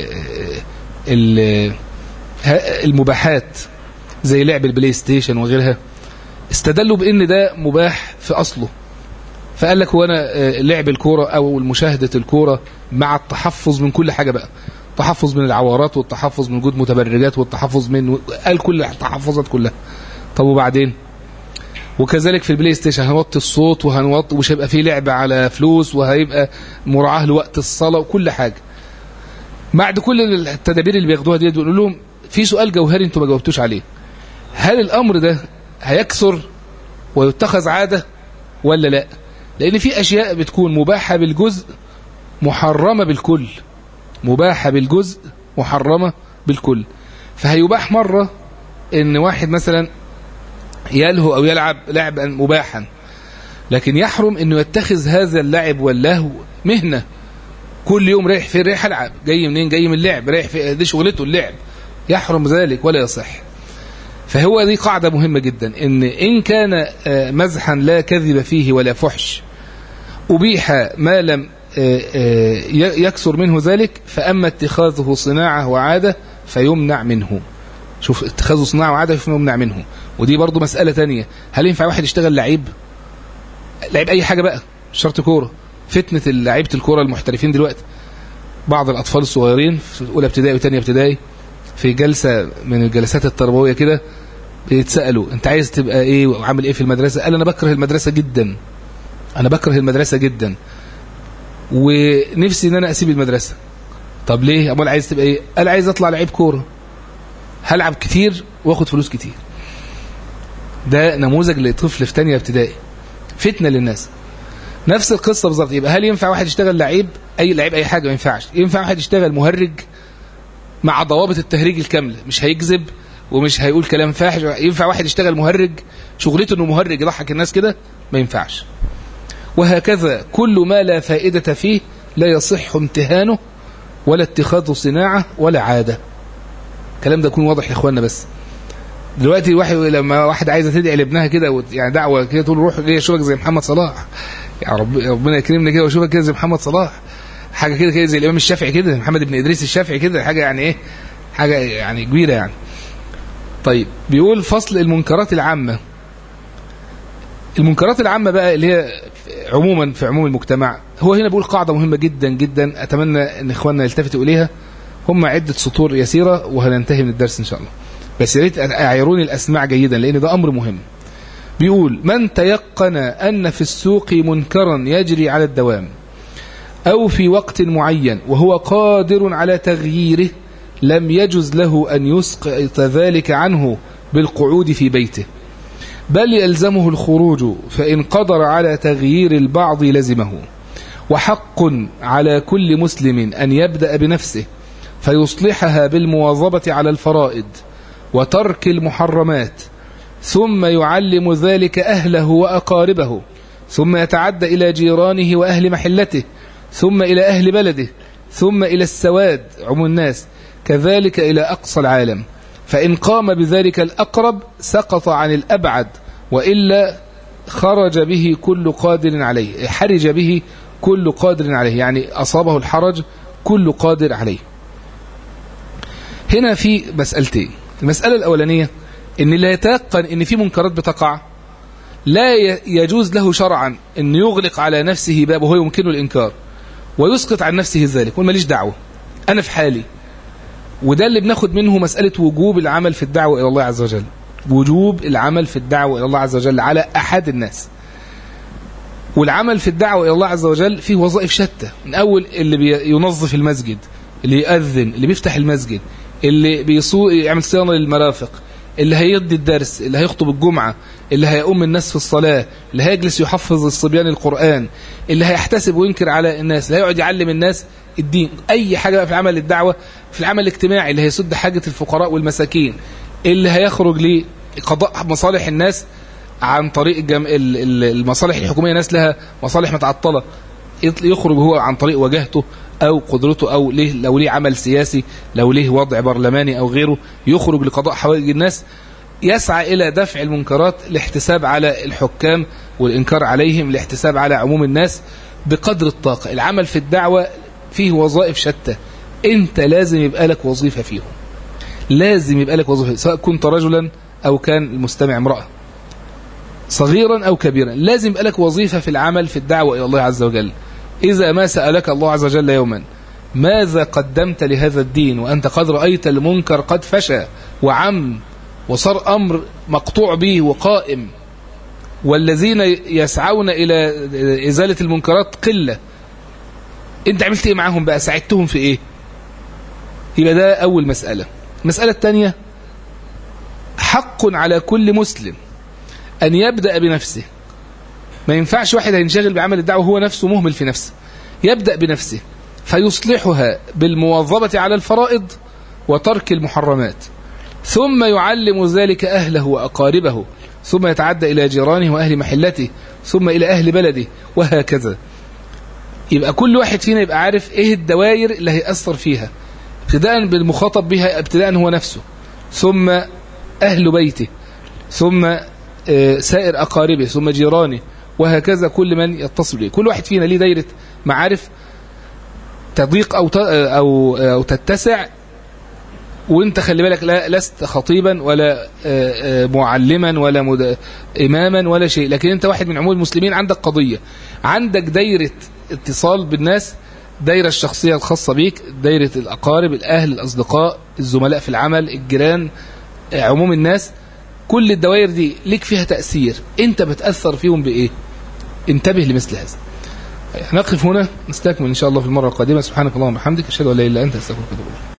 ال المباحات زي لعب البلاي ستيشن وغيرها استدلوا بان ده مباح في اصله فقال لك هو انا لعب الكوره او مشاهده الكوره مع التحفظ من كل حاجه بقى التحفظ من العورات والتحفظ من وجود متبرجات والتحفظ من قال كل التحفظات كلها طب وبعدين وكذلك في البلاي ستيشن هنوطي الصوت وهنوطي ومش هيبقى فيه لعب على فلوس وهيبقى مراعاه لوقت الصلاه وكل حاجه بعد كل التدابير اللي بياخدوها دي بيقولوا لهم في سؤال جوهري انتوا ما جاوبتوش عليه هل الامر ده هيكثر ويتخذ عاده ولا لا لان في اشياء بتكون مباحه بالجزء محرمه بالكل مباحه بالجزء محرمه بالكل فهيباح مره ان واحد مثلا يلهو او يلعب لعبا مباحا لكن يحرم انه يتخذ هذا اللعب واللهو مهنه كل يوم رايح فين رايح العب جاي منين جاي من اللعب رايح في دي شغلته اللعب يحرم ذلك ولا يصح فهو دي قاعدة مهمة جدا ان ان كان مزحا لا كذب فيه ولا فحش أبيح ما لم يكثر منه ذلك فأما اتخاذه صناعة وعادة فيمنع منه شوف اتخاذه صناعة وعادة فيمنع منه ودي برضو مسألة تانية هل ينفع واحد يشتغل لعيب لعيب أي حاجة بقى مش شرط كورة فتنة لعيبة الكورة المحترفين دلوقتي بعض الأطفال الصغيرين في أولى ابتدائي وثانيه ابتدائي في جلسة من الجلسات التربوية كده بيتسألوا انت عايز تبقى ايه وعامل ايه في المدرسة قال انا بكره المدرسة جدا انا بكره المدرسة جدا ونفسي ان انا اسيب المدرسة طب ليه امال عايز تبقى ايه قال عايز اطلع لعيب كورة هلعب كتير واخد فلوس كتير ده نموذج لطفل في تانية ابتدائي فتنة للناس نفس القصة بالظبط يبقى هل ينفع واحد يشتغل لعيب اي لعيب اي حاجة ما ينفعش ينفع واحد يشتغل مهرج مع ضوابط التهريج الكاملة مش هيكذب ومش هيقول كلام فاحش ينفع واحد يشتغل مهرج شغلته انه مهرج يضحك الناس كده ما ينفعش وهكذا كل ما لا فائدة فيه لا يصح امتهانه ولا اتخاذه صناعة ولا عادة الكلام ده يكون واضح يا اخوانا بس دلوقتي واحد لما واحد عايزه تدعي لابنها كده يعني دعوه كده تقول روح ليه اشوفك زي محمد صلاح يا رب ربنا يكرمنا كده واشوفك كده زي محمد صلاح حاجه كده كده زي الامام الشافعي كده محمد بن ادريس الشافعي كده حاجه يعني ايه حاجه يعني كبيره يعني طيب بيقول فصل المنكرات العامه المنكرات العامه بقى اللي هي عموما في عموم المجتمع هو هنا بيقول قاعده مهمه جدا جدا اتمنى ان اخواننا يلتفتوا اليها هم عده سطور يسيره وهننتهي من الدرس ان شاء الله بس يا ريت اعيروني الاسماع جيدا لان ده امر مهم بيقول من تيقن ان في السوق منكرا يجري على الدوام أو في وقت معين وهو قادر على تغييره لم يجز له أن يسقط ذلك عنه بالقعود في بيته بل يلزمه الخروج فإن قدر على تغيير البعض لزمه وحق على كل مسلم أن يبدأ بنفسه فيصلحها بالمواظبة على الفرائض وترك المحرمات ثم يعلم ذلك أهله وأقاربه ثم يتعدى إلى جيرانه وأهل محلته ثم إلى أهل بلده ثم إلى السواد عموم الناس كذلك إلى أقصى العالم فإن قام بذلك الأقرب سقط عن الأبعد وإلا خرج به كل قادر عليه حرج به كل قادر عليه يعني أصابه الحرج كل قادر عليه هنا في مسألتين المسألة الأولانية إن لا يتيقن إن في منكرات بتقع لا يجوز له شرعا أن يغلق على نفسه باب وهو يمكنه الإنكار ويسقط عن نفسه ذلك يقول ماليش دعوة أنا في حالي وده اللي بناخد منه مسألة وجوب العمل في الدعوة إلى الله عز وجل وجوب العمل في الدعوة إلى الله عز وجل على أحد الناس والعمل في الدعوة إلى الله عز وجل فيه وظائف شتى من أول اللي ينظف المسجد اللي يأذن اللي بيفتح المسجد اللي بيصو يعمل صيانة للمرافق اللي هيدي الدرس اللي هيخطب الجمعة اللي هيقوم الناس في الصلاة اللي هيجلس يحفظ الصبيان القرآن اللي هيحتسب وينكر على الناس اللي هيقعد يعلم الناس الدين أي حاجة بقى في عمل الدعوة في العمل الاجتماعي اللي هيسد حاجة الفقراء والمساكين اللي هيخرج لقضاء مصالح الناس عن طريق الجم... المصالح الحكومية ناس لها مصالح متعطلة يخرج هو عن طريق وجهته أو قدرته أو ليه لو ليه عمل سياسي لو ليه وضع برلماني أو غيره يخرج لقضاء حوائج الناس يسعى إلى دفع المنكرات الاحتساب على الحكام والإنكار عليهم الاحتساب على عموم الناس بقدر الطاقة العمل في الدعوة فيه وظائف شتى انت لازم يبقى لك وظيفة فيهم لازم يبقى لك وظيفة سواء كنت رجلا أو كان المستمع امرأة صغيرا أو كبيرا لازم يبقى لك وظيفة في العمل في الدعوة إلى الله عز وجل إذا ما سألك الله عز وجل يوما ماذا قدمت لهذا الدين وأنت قد رأيت المنكر قد فشى وعم وصار أمر مقطوع به وقائم والذين يسعون إلى إزالة المنكرات قلة أنت عملت إيه معاهم بقى ساعدتهم في إيه يبقى ده أول مسألة المسألة الثانية حق على كل مسلم أن يبدأ بنفسه ما ينفعش واحد هينشغل بعمل الدعوة هو نفسه مهمل في نفسه يبدأ بنفسه فيصلحها بالمواظبة على الفرائض وترك المحرمات ثم يعلم ذلك أهله وأقاربه ثم يتعدى إلى جيرانه وأهل محلته ثم إلى أهل بلده وهكذا يبقى كل واحد فينا يبقى عارف إيه الدوائر اللي هيأثر فيها ابتداء بالمخاطب بها ابتداء هو نفسه ثم أهل بيته ثم سائر أقاربه ثم جيرانه وهكذا كل من يتصل به كل واحد فينا ليه دايرة معارف تضيق أو أو أو تتسع وانت خلي بالك لا لست خطيبا ولا معلما ولا مد... إماما ولا شيء لكن انت واحد من عموم المسلمين عندك قضية عندك دايرة اتصال بالناس دايرة الشخصية الخاصة بيك دايرة الأقارب الأهل الأصدقاء الزملاء في العمل الجيران عموم الناس كل الدوائر دي ليك فيها تأثير انت بتأثر فيهم بإيه انتبه لمثل هذا نقف هنا نستكمل إن شاء الله في المرة القادمة سبحانك اللهم وبحمدك أشهد أن لا إله إلا أنت أستغفرك وأتوب إليك